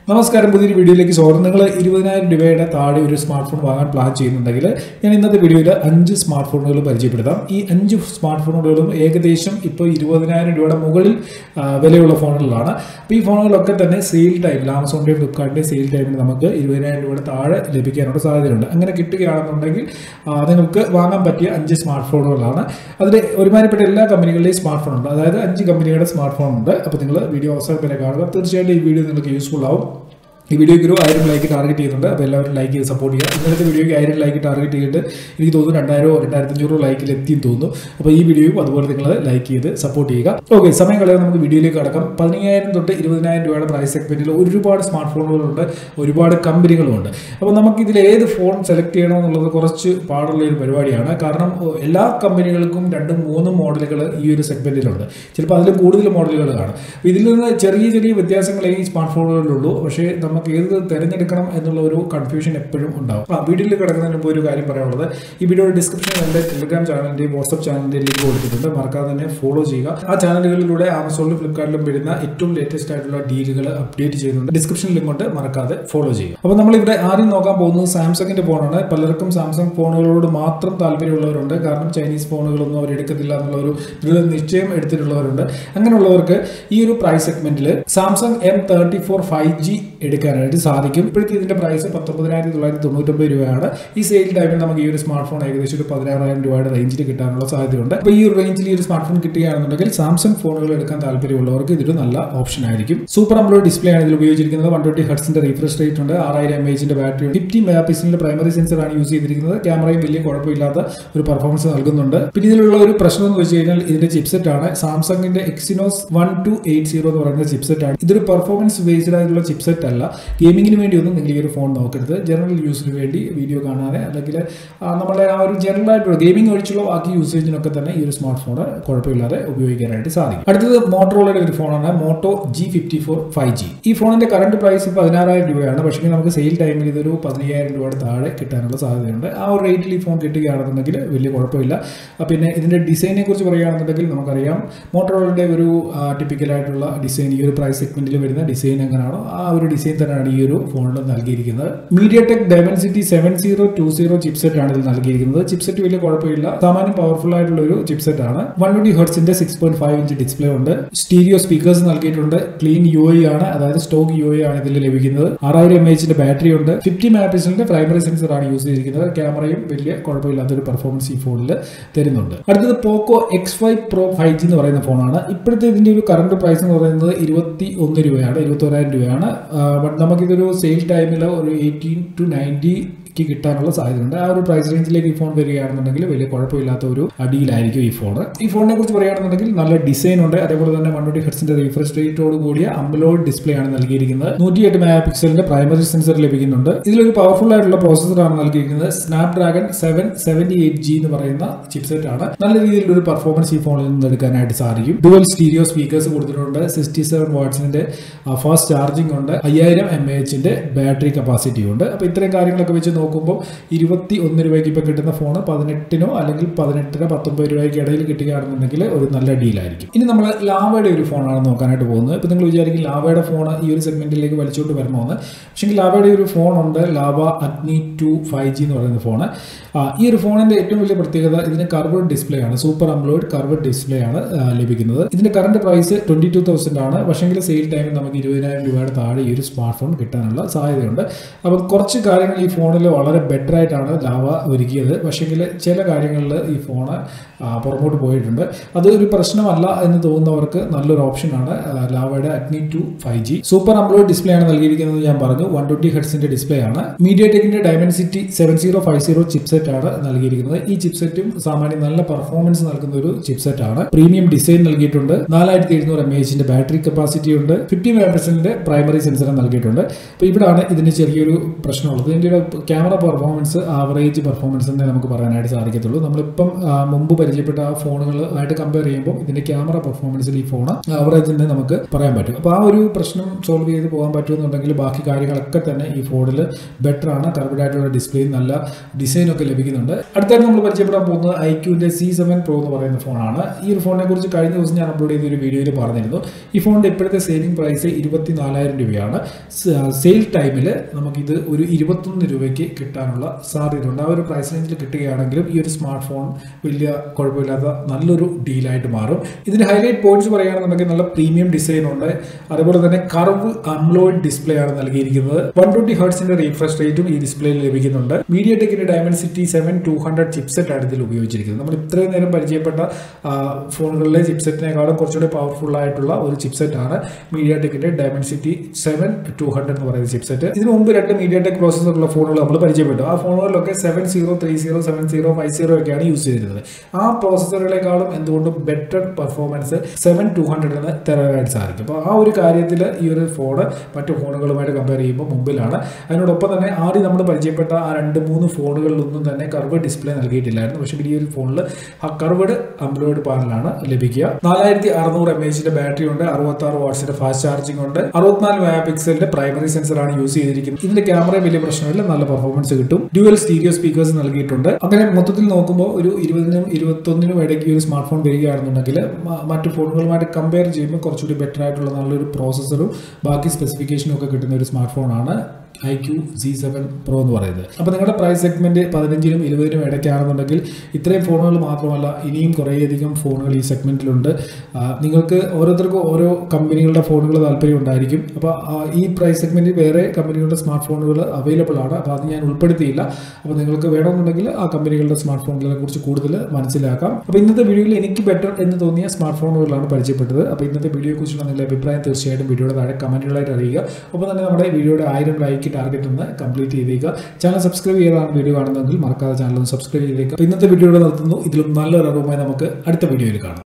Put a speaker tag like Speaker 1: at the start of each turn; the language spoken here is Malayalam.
Speaker 1: നമസ്കാരം പുതിയൊരു വീഡിയോയിലേക്ക് സ്വാഗതം നിങ്ങൾ ഇരുപതിനായിരം രൂപയുടെ താഴെ ഒരു സ്മാർട്ട് ഫോൺ വാങ്ങാൻ പ്ലാൻ ചെയ്യുന്നുണ്ടെങ്കിൽ ഞാൻ ഇന്നത്തെ വീഡിയോയിൽ അഞ്ച് സ്മാർട്ട് ഫോണുകൾ പരിചയപ്പെടുത്താം ഈ അഞ്ച് സ്മാർട്ട് ഫോണുകളും ഏകദേശം ഇപ്പോൾ ഇരുപതിനായിരം രൂപയുടെ മുകളിൽ ആ, വിലയുള്ള ഫോണുകളാണ് അപ്പോൾ ഈ ഫോണുകളൊക്കെ തന്നെ സെയിൽ ടൈമിൽ ആമസോണിൻ്റെയും ഫ്ലിപ്കാർട്ടിൻ്റെയും സെയിൽ ടൈമിൽ നമുക്ക് ഇരുപതിനായിരം രൂപയുടെ താഴെ ലഭിക്കാനുള്ള സാധ്യതയുണ്ട് അങ്ങനെ കിട്ടുകയാണെന്നുണ്ടെങ്കിൽ ആ, നിങ്ങൾക്ക് വാങ്ങാൻ പറ്റിയ അഞ്ച് സ്മാർട്ട് ഫോണുകളാണ് അതിൽ ഒരുമാതിരിപ്പെട്ട എല്ലാ കമ്പനികളുടെയും സ്മാർട്ട് ഫോൺ ഉണ്ട് അതായത് അഞ്ച് കമ്പനികളുടെ സ്മാർട്ട് ഫോൺ ഉണ്ട് അപ്പോൾ നിങ്ങൾ വീഡിയോ അവസാനം വരെ കാണുക തീർച്ചയായിട്ടും ഈ വീഡിയോ നിങ്ങൾക്ക് യൂസ്ഫുൾ ആവും ഈ വീഡിയോയ്ക്ക് ഒരു ആയിരം ലൈക്ക് ടാർഗറ്റ് ചെയ്യുന്നുണ്ട് അപ്പോൾ എല്ലാവരും ലൈക്ക് ചെയ്ത് സപ്പോർട്ട് ചെയ്യുക ഇന്നലത്തെ വീഡിയോയ്ക്ക് ആയിരം ലൈക്ക് ടാർഗറ്റ് ചെയ്തിട്ട് എനിക്ക് തോന്നുന്നു രണ്ടായിരമോ രണ്ടായിരത്തി അഞ്ഞൂറോ ലൈക്കിൽ എത്തിയെന്ന് തോന്നുന്നു അപ്പോൾ ഈ വീഡിയോയും അതുപോലെ നിങ്ങൾ ലൈക്ക് ചെയ്ത് സപ്പോർട്ട് ചെയ്യുക ഓക്കെ സമയം കളയാൻ നമുക്ക് വീഡിയോയിലേക്ക് കടക്കാം പതിനയ്യായിരം തൊട്ട് ഇരുപതിനായിരം രൂപയുടെ പ്രൈസ് സെഗ്മെന്റിൽ ഒരുപാട് സ്മാർട്ട് ഫോണുകളുണ്ട് ഒരുപാട് കമ്പനികളുമുണ്ട് അപ്പോൾ നമുക്ക് ഇതിൽ ഏത് ഫോൺ സെലക്ട് ചെയ്യണം എന്നുള്ളത് കുറച്ച് പാടുള്ള ഒരു പരിപാടിയാണ് കാരണം ഓ, എല്ലാ കമ്പനികൾക്കും രണ്ടും മൂന്നും മോഡലുകൾ ഈ ഒരു സെഗ്മെന്റിലുണ്ട് ചിലപ്പോൾ അതിൽ കൂടുതൽ മോഡലുകൾ കാണും അപ്പോൾ ഇതിൽ നിന്ന് ചെറിയ ചെറിയ വ്യത്യാസങ്ങളെ ഈ സ്മാർട്ട് ഫോണുകളിലുള്ളൂ പക്ഷേ നമുക്ക് ഏത് തിരഞ്ഞെടുക്കണം എന്നുള്ള ഒരു കൺഫ്യൂഷൻ എപ്പോഴും ഉണ്ടാവും ആ വീഡിയോയിൽ കിടക്കുന്നതിന് മുമ്പ് ഒരു കാര്യം പറയാനുള്ളത് ഈ വീഡിയോയുടെ ഡിസ്ക്രിപ്ഷനിൽ എൻ്റെ ടെലിഗ്രാം ചാനലിൻ്റെയും വാട്സ്ആപ്പ് ചാനലിൻ്റെയും ലിങ്ക് കൊടുത്തിട്ടുണ്ട് മറക്കാതെ തന്നെ ഫോളോ ചെയ്യുക ആ ചാനലുകളിലൂടെ ആമസോണിലും ഫ്ലിപ്കാർട്ടിലും വരുന്ന ഏറ്റവും ലേറ്റസ്റ്റ് ആയിട്ടുള്ള ഡീലുകൾ അപ്ഡേറ്റ് ചെയ്യുന്നുണ്ട് ഡിസ്ക്രിപ്ഷൻ ലിങ്ക് കൊണ്ട് മറക്കാതെ ഫോളോ ചെയ്യുക അപ്പോൾ നമ്മളിവിടെ ആദ്യം നോക്കാൻ പോകുന്നത് സാംസങ്ങിന്റെ ഫോണാണ് പലർക്കും സാംസങ് ഫോണുകളോട് മാത്രം താല്പര്യമുള്ളവരുണ്ട് കാരണം ചൈനീസ് ഫോണുകളൊന്നും അവർ എടുക്കത്തില്ല എന്നുള്ള ഒരു ദൃഢ നിശ്ചയം എടുത്തിട്ടുള്ളവരുണ്ട് അങ്ങനെയുള്ളവർക്ക് ഈ ഒരു പ്രൈസ് സെഗ്മെന്റിൽ Samsung M thirty four five G എടുക്കാനായിട്ട് സാധിക്കും ഇപ്പോഴത്തെ ഇതിന്റെ പ്രൈസ് പത്തൊമ്പതിനായിരത്തി തൊള്ളായിരത്തി തൊണ്ണൂറ്റൊമ്പത് രൂപയാണ് ഈ സെയിൽ ടൈമിൽ നമുക്ക് ഈ ഒരു സ്മാർട്ട് ഫോൺ ഏകദേശം ഒരു പതിനാറായിരം രൂപയുടെ റേഞ്ചിൽ കിട്ടാനുള്ള സാധ്യതയുണ്ട് അപ്പോൾ ഈ ഒരു റേഞ്ചിൽ ഈ ഒരു സ്മാർട്ട് ഫോൺ കിട്ടുകയാണെന്നുണ്ടെങ്കിൽ സാംസങ് ഫോണുകൾ എടുക്കാൻ താല്പര്യമുള്ളവർക്ക് ഇതൊരു നല്ല ഓപ്ഷൻ ആയിരിക്കും സൂപ്പർ അംബ്ലോ ഡിസ്പ്ലേ ആണ് ഇതിൽ ഉപയോഗിച്ചിരിക്കുന്നത് വൺ ട്വന്റി ഹെഡ്സിന്റെ റീഫ്രഷ് റേറ്റ് ഉണ്ട് ആറായിരം എം എച്ചിന്റെ ബാറ്ററി ഉണ്ട് ഫിഫ്റ്റി മെഗാ പിക്സലിന്റെ പ്രൈമറി സെൻസർ ആണ് യൂസ് ചെയ്തിരിക്കുന്നത് ക്യാമറയും വലിയ കുഴപ്പമില്ലാത്ത ഒരു പെർഫോമൻസ് നൽകുന്നുണ്ട് പിന്നെ ഇതിലുള്ള ഒരു പ്രശ്നം എന്ന് വെച്ച് കഴിഞ്ഞാൽ ഇതിന്റെ ചിപ്സെറ്റ് ആണ് സാംസങ്ങിന്റെ Exynos one two eight zero എന്ന് പറയുന്ന ചിപ്സെറ്റ് ആണ് ഇതൊരു പെർഫോമൻസ് ബേസ്ഡ് ആയിട്ടുള്ള ചിപ്സെറ്റ് അല്ല ഗെയിമിങ്ങിന് വേണ്ടി ഒന്നും നിങ്ങൾ ഈ ഒരു ഫോൺ നോക്കരുത് ജനറൽ യൂസിന് വേണ്ടി വീഡിയോ കാണാതെ അല്ലെങ്കിൽ ആ, നമ്മുടെ ആ ഒരു ജനറൽ ആയിട്ടുള്ള ഗെയിമിംഗ് ഒഴിച്ചുള്ള ബാക്കി യൂസേജിനൊക്കെ തന്നെ ഈ ഒരു സ്മാർട്ട് ഫോൺ കുഴപ്പമില്ലാതെ ഉപയോഗിക്കാനായിട്ട് സാധിക്കും അടുത്തത് മോട്ടോറോളയുടെ ഒരു ഫോണാണ് Moto G fifty four five G ഈ ഫോണിന്റെ കറണ്ട് പ്രൈസ് പതിനാറായിരം രൂപയാണ് പക്ഷേ നമുക്ക് സെയിൽ ടൈമിൽ ഇതൊരു പതിനയ്യായിരം രൂപയുടെ താഴെ കിട്ടാനുള്ള സാധ്യതയുണ്ട് ആ ഒരു റേറ്റിൽ ഈ ഫോൺ കിട്ടുകയാണെന്നുണ്ടെങ്കിൽ വലിയ കുഴപ്പമില്ല ആ, പിന്നെ ഇതിന്റെ ഡിസൈനെ കുറിച്ച് പറയുകയാണെന്നുണ്ടെങ്കിൽ നമുക്കറിയാം മോട്ടോറോളയുടെ ഒരു ടിപ്പിക്കലായിട്ടുള്ള ഡിസൈൻ ഈ ഒരു പ്രൈസ് സെഗ്മെന്റിൽ വരുന്ന ഡിസൈൻ എങ്ങനെയാണോ ആ ഒരു ഡിസൈൻ തന്നെയാണ് ഈ ഒരു ഫോണിൽ നൽകിയിരിക്കുന്നത് MediaTek Dimensity seven zero two zero chipset ആണ് ഇതിൽ നൽകിയിരിക്കുന്നത് ചിപ്സെറ്റ് വലിയ കുഴപ്പമില്ല സാമാന്യം പവർഫുൾ ആയിട്ടുള്ള ഒരു ചിപ്സെറ്റ് ആണ് വൺ ട്വന്റി ഹെർട്സിന്റെ six point five inch display ഉണ്ട് സ്റ്റീരിയോ സ്പീക്കേഴ്സ് നൽകിയിട്ടുണ്ട് ക്ലീൻ യു ഐ ആണ് അതായത് സ്റ്റോക്ക് യു ഐ ആണ് ഇതിൽ ലഭിക്കുന്നത് ആറായിരം എം എച്ചിന്റെ ബാറ്ററി ഉണ്ട് ഫിഫ്റ്റി മെഗാ പിക്സലിന്റെ പ്രൈമറി സെൻസർ ആണ് യൂസ് ചെയ്തിരിക്കുന്നത് ക്യാമറയും വലിയ കുഴപ്പമില്ലാത്തൊരു പെർഫോമൻസ് ഈ ഫോണിൽ തരുന്നുണ്ട് അടുത്തത് Poco X five Pro five G എന്ന് പറയുന്ന ഫോണാണ് ഇപ്പോഴത്തെ ഇതിന്റെ ഒരു കറണ്ട് പ്രൈസ് എന്ന് പറയുന്നത് ഇരുപത്തി ഒന്ന് രൂപയാണ് ഇരുപത്തി ഒരായിരം രൂപയാണ് ബട്ട് നമുക്കിതൊരു സെയിൽ ടൈമിൽ ഒരു എയ്റ്റീൻ ടു നയൻറ്റി ക്ക് കിട്ടാനുള്ള സാധ്യതയുണ്ട് ആ ഒരു പ്രൈസ് റേഞ്ചിലേക്ക് ഈ ഫോൺ വരികയാണെന്നുണ്ടെങ്കിൽ വലിയ കുഴപ്പമില്ലാത്ത ഒരു അടിയിലായിരിക്കും ഈ ഫോൺ ഈ ഫോണിനെ കുറിച്ച് പറയുകയാണെന്നുണ്ടെങ്കിൽ നല്ല ഡിസൈൻ ഉണ്ട് അതേപോലെ തന്നെ വൺ ട്വന്റി ഹെഡ്സിന്റെ റീഫ്രഷ് റേറ്റോട് കൂടിയ അംബലോഡ് ഡിസ്പ്ലേ ആണ് നൽകിയിരിക്കുന്നത് നൂറ്റി എട്ട് മെഗാ പിക്സലിന്റെ പ്രൈമറി സെൻസർ ലഭിക്കുന്നുണ്ട് ഇതിലൊരു പവർഫുൾ ആയിട്ടുള്ള പ്രോസസറാണ് നൽകിയിരിക്കുന്നത് Snapdragon seven seventy eight G എന്ന് പറയുന്ന ചിപ്സെറ്റ് ആണ് നല്ല രീതിയിലുള്ള ഒരു പെർഫോമൻസ് ഈ ഫോണിൽ നിന്ന് എടുക്കാനായിട്ട് സാധിക്കും ഡുവൽ സ്റ്റീരിയോ സ്പീക്കേഴ്സ് കൊടുത്തിട്ടുണ്ട് സിക്സ്റ്റി സെവൻ വാട്സിന്റെ ഫാസ്റ്റ് ചാർജിംഗ് ഉണ്ട് അയ്യായിരം എം എച്ചിന്റെ ബാറ്ററി കപ്പാസിറ്റി ഉണ്ട് അപ്പോൾ ഇത്രയും കാര്യങ്ങളൊക്കെ വെച്ച് നോക്കുമ്പോൾ ഇരുപത്തി ഒന്ന് രൂപയ്ക്ക് ഇപ്പോൾ കിട്ടുന്ന ഫോൺ പതിനെട്ടിനോ അല്ലെങ്കിൽ പതിനെട്ടിനോ പത്തൊമ്പത് രൂപയ്ക്ക് ഇടയിൽ കിട്ടുകയാണെന്നുണ്ടെങ്കിൽ ഒരു നല്ല ഡീലായിരിക്കും ഇനി നമ്മൾ ലാവയുടെ ഒരു ഫോണാണ് നോക്കാനായിട്ട് പോകുന്നത് ഇപ്പോൾ നിങ്ങൾ വിചാരിക്കും ലാവയുടെ ഫോൺ ഈ ഒരു സെഗ്മെന്റിലേക്ക് വലിച്ചുകൊണ്ട് വരണമെന്ന് പക്ഷേ ലാവയുടെ ഒരു ഫോൺ ഉണ്ട് ലാവ അഗ്നി ടു ഫൈവ് ജി എന്ന് പറയുന്ന ഫോൺ ഈ ഒരു ഫോണിന്റെ ഏറ്റവും വലിയ പ്രത്യേകത ഇതിന് കർവഡ് ഡിസ്പ്ലേ ആണ് സൂപ്പർ അംബ്ലോയിഡ് കർവഡ് ഡിസ്പ്ലേ ആണ് ആ, ലഭിക്കുന്നത് ഇതിന്റെ current price twenty two thousand ആണ് പക്ഷേങ്കിൽ സെയിൽ ടൈമിൽ നമുക്ക് ഇരുപതിനായിരം രൂപയുടെ താഴെ ഈ ഒരു സ്മാർട്ട് ഫോൺ കിട്ടാനുള്ള സാധ്യതയുണ്ട് അപ്പം കുറച്ച് കാര്യങ്ങൾ ഈ ഫോണിൽ വളരെ ബെറ്റർ ആയിട്ടാണ് ലാവ ഒരുക്കിയത് പക്ഷേങ്കിൽ ചില കാര്യങ്ങളിൽ ഈ ഫോണ് ആ, പുറകോട്ട് പോയിട്ടുണ്ട് അത് ഒരു പ്രശ്നമല്ല എന്ന് തോന്നുന്നവർക്ക് നല്ലൊരു ഓപ്ഷനാണ് ആ, ലാവയുടെ Agni two five G super AMOLED display ആണ് നൽകിയിരിക്കുന്നത് ഞാൻ പറഞ്ഞു വൺ ട്വന്റി ഹെഡ്സിന്റെ ഡിസ്പ്ലേ ആണ് മീഡിയ ടെക്കിന്റെ Dimensity seven zero five zero chipset ആണ് നൽകിയിരിക്കുന്നത് ഈ ചിപ്സെറ്റും സാമാന്യം നല്ല പെർഫോമൻസ് നൽകുന്ന ഒരു ചിപ്സെറ്റ് ആണ് പ്രീമിയം ഡിസൈൻ നൽകിയിട്ടുണ്ട് നാലായിരത്തി എഴുന്നൂറ് എം എച്ചിന്റെ ബാറ്ററി കപ്പാസിറ്റി ഉണ്ട് ഫിഫ്റ്റി മെഗാ പിക്സലിന്റെ പ്രൈമറി സെൻസർ നൽകിയിട്ടുണ്ട് അപ്പോൾ ഇവിടാണ് ഇതിന് ചെറിയൊരു പ്രശ്നമുള്ളത് ഇതിന്റെ ഒരു camera camera performance average performance എന്നേ നമുക്ക് പറയാനായിട്ട് സാധിക്കത്തുള്ളൂ നമ്മളിപ്പം ആ, മുമ്പ് പരിചയപ്പെട്ട ആ ഫോണുകളായിട്ട് കമ്പയർ ചെയ്യുമ്പോൾ ഇതിന്റെ ക്യാമറ പെർഫോമൻസിൽ ഈ ഫോൺ ആവറേജ് എന്ന് നമുക്ക് പറയാൻ പറ്റും അപ്പോൾ ആ ഒരു പ്രശ്നം സോൾവ് ചെയ്ത് പോകാൻ പറ്റുമെന്നുണ്ടെങ്കിൽ ബാക്കി കാര്യങ്ങളൊക്കെ തന്നെ ഈ ഫോണിൽ ബെറ്റർ ആണ് കർവഡ് ആയിട്ടുള്ള ഡിസ്പ്ലേയും നല്ല ഡിസൈൻ ഒക്കെ ലഭിക്കുന്നുണ്ട് അടുത്തായിട്ട് നമ്മൾ പരിചയപ്പെടാൻ പോകുന്നത് ഐക്യൂന്റെ സി സെവൻ പ്രോ എന്ന് പറയുന്ന ഫോണാണ് ഈ ഒരു ഫോണിനെ കുറിച്ച് കഴിഞ്ഞ ദിവസം ഞാൻ അപ്ലോഡ് ചെയ്ത ഒരു വീഡിയോയിൽ പറഞ്ഞിരുന്നു ഈ ഫോണിന്റെ ഇപ്പോഴത്തെ സെയിലിംഗ് പ്രൈസ് ഇരുപത്തിനാലായിരം രൂപയാണ് സെയിൽ ടൈമിൽ നമുക്കിത് ഒരു ഇരുപത്തൊന്ന് രൂപയ്ക്ക് കിട്ടാനുള്ള സാധ്യതയുണ്ട് ആ ഒരു പ്രൈസ് റേഞ്ചിൽ കിട്ടുകയാണെങ്കിലും ഈ ഒരു സ്മാർട്ട് ഫോൺ വലിയ കുഴപ്പമില്ലാത്ത നല്ലൊരു ഡീലായിട്ട് മാറും ഇതിന്റെ ഹൈലൈറ്റ് പോയിന്റ്സ് പറയുകയാണെന്നുണ്ടെങ്കിൽ നല്ല പ്രീമിയം ഡിസൈൻ ഉണ്ട് അതുപോലെ തന്നെ കർവ് അംലോയിഡ് ഡിസ്പ്ലേ ആണ് നൽകിയിരിക്കുന്നത് വൺ ട്വന്റി ഹേർട്സിന്റെ റീഫ്രഷ് റേറ്റും ഈ ഡിസ്പ്ലേയിൽ ലഭിക്കുന്നുണ്ട് മീഡിയ ടെക്കിന്റെ Dimensity seven two hundred chipset ആണ് ഇതിൽ ഉപയോഗിച്ചിരിക്കുന്നത് നമ്മൾ ഇത്രയും നേരം പരിചയപ്പെട്ട ആ, ഫോണുകളിലെ ചിപ്സെറ്റിനേക്കാളും കുറച്ചുകൂടി പവർഫുൾ ആയിട്ടുള്ള ഒരു ചിപ്സെറ്റ് ആണ് മീഡിയ ടെക്കിന്റെ ഡയമൻസിറ്റി സെവൻ ടു ഹൺഡ്രഡ് എന്ന് പറയുന്ന ചിപ്സെറ്റ് ഇതിനു മുമ്പ് രണ്ട് മീഡിയ ടെക് പ്രോസസ്സറുള്ള ഫോണുകൾ നമ്മൾ പരിചയപ്പെട്ടു ആ ഫോണുകളിലൊക്കെ seven zero three zero seven zero five zero ഒക്കെയാണ് യൂസ് ചെയ്തിരുന്നത് ആ പ്രോസസ്സറുകളെക്കാളും എന്തുകൊണ്ടും ബെറ്റർ പെർഫോമൻസ് സെവൻ ടു ഹൺഡ്രഡിന് തരാനായിട്ട് സാധിക്കും അപ്പോൾ ആ ഒരു കാര്യത്തിൽ ഈ ഒരു ഫോണ് മറ്റു ഫോണുകളുമായിട്ട് കമ്പയർ ചെയ്യുമ്പോൾ മുമ്പിലാണ് അതിനോടൊപ്പം തന്നെ ആദ്യം നമ്മൾ പരിചയപ്പെട്ട ആ രണ്ട് മൂന്ന് ഫോണുകളിലൊന്നും തന്നെ കർവ് ഡിസ്പ്ലേ നൽകിയിട്ടില്ലായിരുന്നു പക്ഷേ ഈ ഒരു ഫോണിൽ ആ കർവഡ് അംബ്രോയിഡ് പാനലാണ് ലഭിക്കുക നാലായിരത്തി അറുന്നൂറ് എം എച്ചിന്റെ ബാറ്ററി ഉണ്ട് അറുപത്തി ആറ് വാട്സിന്റെ ഫാസ്റ്റ് ചാർജിംഗ് ഉണ്ട് അറുപത്തിനാല് മെഗാ പിക്സലിന്റെ പ്രൈമറി സെൻസർ ആണ് യൂസ് ചെയ്തിരിക്കുന്നത് ഇതിന്റെ ക്യാമറ വലിയ പ്രശ്നമില്ല നല്ല പെർഫോമൻസ് കിട്ടും ഡ്യുവൽ സ്റ്റീരിയോ സ്പീക്കേഴ്സ് നൽകിയിട്ടുണ്ട് അങ്ങനെ മൊത്തത്തിൽ നോക്കുമ്പോൾ ഒരു ഇരുപതിനും ഇരുപത്തൊന്നിനും ഇടയ്ക്ക് ഈ ഒരു സ്മാർട്ട് ഫോൺ വരികയാണെന്നുണ്ടെങ്കിൽ മ- മറ്റു ഫോണുകളുമായിട്ട് കമ്പയർ ചെയ്യുമ്പോൾ കുറച്ചുകൂടി ബെറ്റർ ആയിട്ടുള്ള നല്ലൊരു പ്രോസസ്സറും ബാക്കി സ്പെസിഫിക്കേഷനും ഒക്കെ കിട്ടുന്ന ഒരു സ്മാർട്ട് ഫോണാണ് I Q C seven Pro എന്ന് പറയുന്നത് അപ്പോൾ നിങ്ങളുടെ പ്രൈസ് സെഗ്മെന്റ് പതിനഞ്ചിനും ഇരുപതിനും ഇടയ്ക്കാണെന്നുണ്ടെങ്കിൽ ഇത്രയും ഫോണുകൾ മാത്രമല്ല ഇനിയും കുറേയധികം ഫോണുകൾ ഈ സെഗ്മെന്റിലുണ്ട് ആ, നിങ്ങൾക്ക് ഓരോരുത്തർക്കും ഓരോ കമ്പനികളുടെ ഫോണുകൾ താല്പര്യം ഉണ്ടായിരിക്കും അപ്പോൾ ആ, ഈ പ്രൈസ് സെഗ്മെന്റിൽ വേറെ കമ്പനികളുടെ സ്മാർട്ട് ഫോണുകൾ അവൈലബിൾ ആണ് അപ്പോൾ അത് ഞാൻ ഉൾപ്പെടുത്തിയില്ല അപ്പോൾ നിങ്ങൾക്ക് വേണമെന്നുണ്ടെങ്കിൽ ആ കമ്പനികളുടെ സ്മാർട്ട് ഫോണുകളെ കുറിച്ച് കൂടുതൽ മനസ്സിലാക്കാം അപ്പോൾ ഇന്നത്തെ വീഡിയോയിൽ എനിക്ക് ബെറ്റർ എന്ന് തോന്നിയ സ്മാർട്ട് ഫോണുകളാണ് പരിചയപ്പെട്ടത് അപ്പോൾ ഇന്നത്തെ വീഡിയോയെ കുറിച്ചുള്ള നിങ്ങളുടെ അഭിപ്രായം തീർച്ചയായിട്ടും വീഡിയോയുടെ താഴെ കമന്റുകളായിട്ട് അറിയുക ഒപ്പം തന്നെ നമ്മുടെ വീഡിയോയുടെ ആയിരം ലൈക്ക് ടാർഗറ്റ് ഒന്ന് കംപ്ലീറ്റ് ചെയ്തേക്കുക ചാനൽ സബ്സ്ക്രൈബ് ചെയ്താണ് വീഡിയോ കാണുന്നതെങ്കിൽ മറക്കാതെ ചാനൽ ഒന്ന് സബ്സ്ക്രൈബ് ചെയ്തേക്കുക അപ്പോൾ ഇന്നത്തെ വീഡിയോയുടെ നിർത്തുന്നു ഇതിലും നല്ലൊരു അറിവുമായി നമുക്ക് അടുത്ത വീഡിയോയിൽ കാണാം